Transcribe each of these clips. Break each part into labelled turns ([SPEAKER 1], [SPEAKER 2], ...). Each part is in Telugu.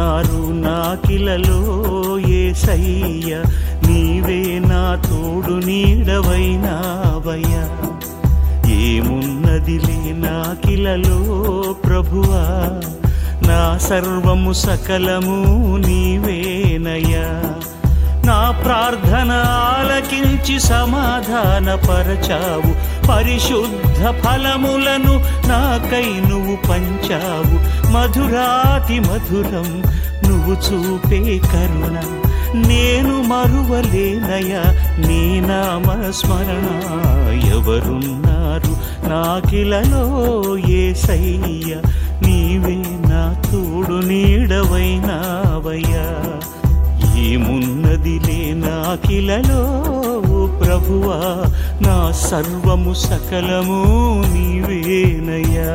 [SPEAKER 1] ఎవరున్నారు నాకిలలో ఏసయ్య నీవే నా తోడు నీడవైనావయ్యా ఏమున్నదిలే నాకిలలో ప్రభువా నా సర్వము సకలము నీవేనయ్యా నా ప్రార్థన ఆలకించి సమాధాన పరచావు పరిశుద్ధ ఫలములను నాకై నువ్వు పంచావు మధురాతి మధురం నువ్వు చూపే కరుణ నేను మరువలేనయా నీ నామ స్మరణ ఎవరున్నారు నాకిలలో ఏసయ్య నీవే నా తోడు నీడవైనావయ్యా ఏమున్నదిలే నాకిలలో ప్రభువా నా సర్వము సకలము నీవేనయ్యా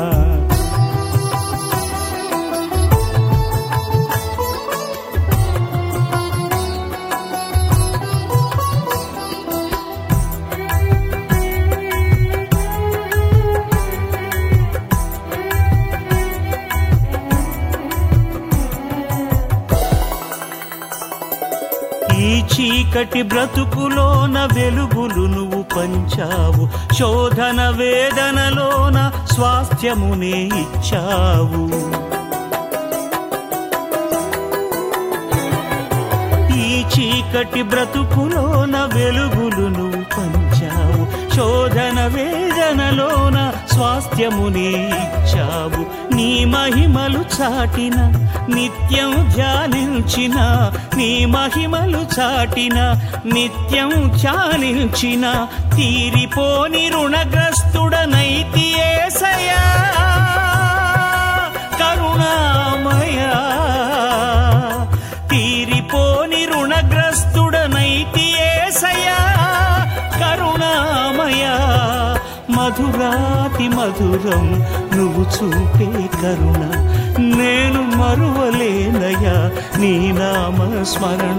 [SPEAKER 1] ఈ చీకటి బ్రతుకులోన వెలుగులు నువ్వు పంచావు శోధన వేదనలోన స్వాస్థ్యమునే ఇచ్చావు ఈ చీకటి బ్రతుకులోన వెలుగులు నువ్వు పంచావు శోధన వేదనలోన స్వాస్థ్యమునే ఇచ్చావు నీ మహిమలు చాటిన నిత్యం ధ్యానించిన నీ మహిమలు చాటిన నిత్యం ధ్యానించిన తీరిపోని రుణగ్రస్తుడనైతి ఏసయా కరుణామయా తీరిపోని రుణగ్రస్తుడనైతి ఏసయా కరుణామయా మధురాతి మధురం నువ్వు చూపే కరుణ నేను మరువలేనయా నీ నామ స్మరణ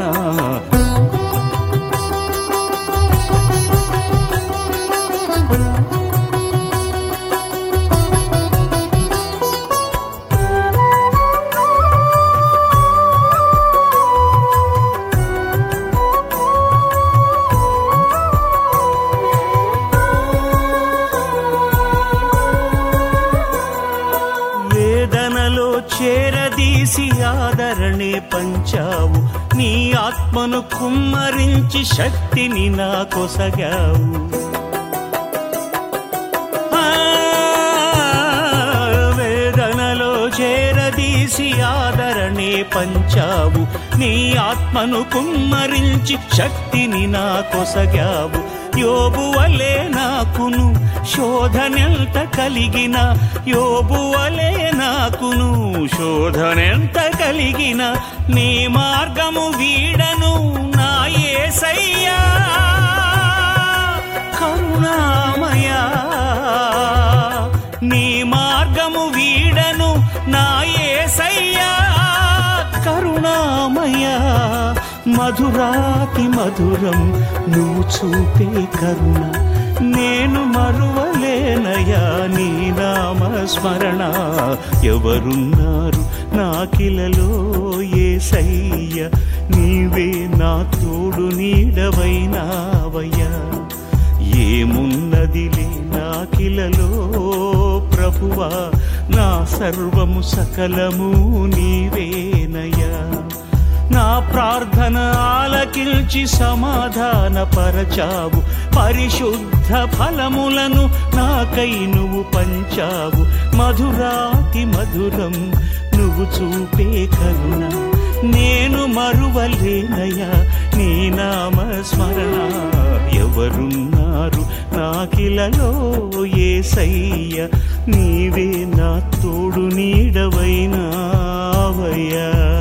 [SPEAKER 1] వేదనలో చేరదీసి ఆదరణే పంచావు నీ ఆత్మను కుమ్మరించి శక్తిని నా కొసగావు ఆ, వేదనలో చేరదీసి ఆదరణే పంచావు నీ ఆత్మను కుమ్మరించి శక్తిని నా కొసగావు యోబు వలే నాకును శోధనెంత కలిగిన యోబు వలే నాకును శోధనెంత కలిగిన నీ మార్గము వీడను నా యేసయ్యా కరుణామయా నీ మార్గము వీడను నా యేసయ్యా కరుణామయా మధురాతి మధురం నువ్వు చూపే కరుణ నేను మరువలేనయా నీ నామ స్మరణ ఎవరున్నారు నాకిలలో ఏసయ్య నీవే నా తోడు నీడవైనావయ్యా ఏమున్నదిలే నాకిలలో ప్రభువా నా సర్వము సకలము నీవేనయ్యా నా ప్రార్థన ఆలకించి సమాధాన పరచావు పరిశుద్ధ ఫలములను నాకై నువ్వు పంచావు మధురాతి మధురం నువ్వు చూపే కరుణ నేను మరువలేనయా నీ నామ స్మరణ ఎవరున్నారు నాకిలలో ఏసయ్య నీవే నా తోడు నీడవైనావయ్యా